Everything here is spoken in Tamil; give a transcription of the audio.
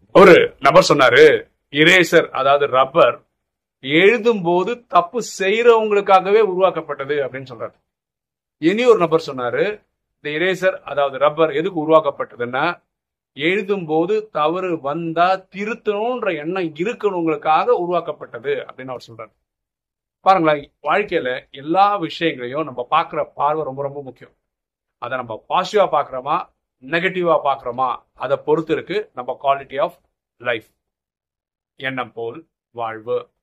ஒரு நபர் சொன்னாரு இரேசர் அதாவது ரப்பர் எழுதும் போது தப்பு செய்யறவங்களுக்காகவே உருவாக்கப்பட்டது அப்படின்னு சொல்றாரு இனி ஒரு நபர் சொன்னாரு இந்த இரேசர் அதாவது ரப்பர் எதுக்கு உருவாக்கப்பட்டதுன்னா எழுதும் போது தவறு வந்தா திருத்தணும்ன்ற எண்ணம் இருக்கணுங்களுக்காக உருவாக்கப்பட்டது அப்படின்னு அவர் சொல்றாரு பாருங்களேன் வாழ்க்கையில எல்லா விஷயங்களையும் நம்ம பார்க்குற பார்வை ரொம்ப ரொம்ப முக்கியம் அதை நம்ம பாசிட்டிவா பார்க்குறோமா நெகட்டிவா பார்க்குறோமா அதை பொறுத்து இருக்கு நம்ம குவாலிட்டி ஆஃப் லைஃப் எண்ணம் போல் வாழ்வு